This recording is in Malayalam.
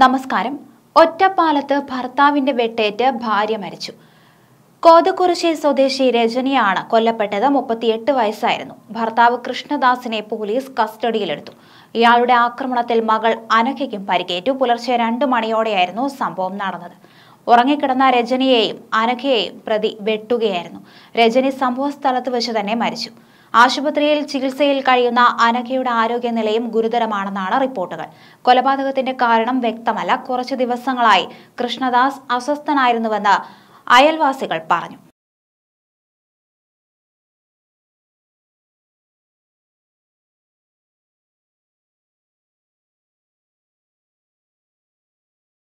നമസ്കാരം ഒറ്റപ്പാലത്ത് ഭർത്താവിന്റെ വെട്ടേറ്റ് ഭാര്യ മരിച്ചു കോതക്കുറിശി സ്വദേശി രജനിയാണ് കൊല്ലപ്പെട്ടത് മുപ്പത്തിയെട്ട് വയസ്സായിരുന്നു ഭർത്താവ് കൃഷ്ണദാസിനെ പോലീസ് കസ്റ്റഡിയിലെടുത്തു ഇയാളുടെ ആക്രമണത്തിൽ മകൾ അനഘയ്ക്കും പരിക്കേറ്റു പുലർച്ചെ രണ്ടു മണിയോടെയായിരുന്നു സംഭവം നടന്നത് ഉറങ്ങിക്കിടന്ന രജനിയെയും അനഘയെയും പ്രതി വെട്ടുകയായിരുന്നു രജനി സംഭവ സ്ഥലത്ത് വെച്ച് തന്നെ മരിച്ചു ആശുപത്രിയിൽ ചികിത്സയിൽ കഴിയുന്ന അനഘയുടെ ആരോഗ്യനിലയും ഗുരുതരമാണെന്നാണ് റിപ്പോർട്ടുകൾ കൊലപാതകത്തിന്റെ കാരണം വ്യക്തമല്ല കുറച്ചു ദിവസങ്ങളായി കൃഷ്ണദാസ് അസ്വസ്ഥനായിരുന്നുവെന്ന് അയൽവാസികൾ പറഞ്ഞു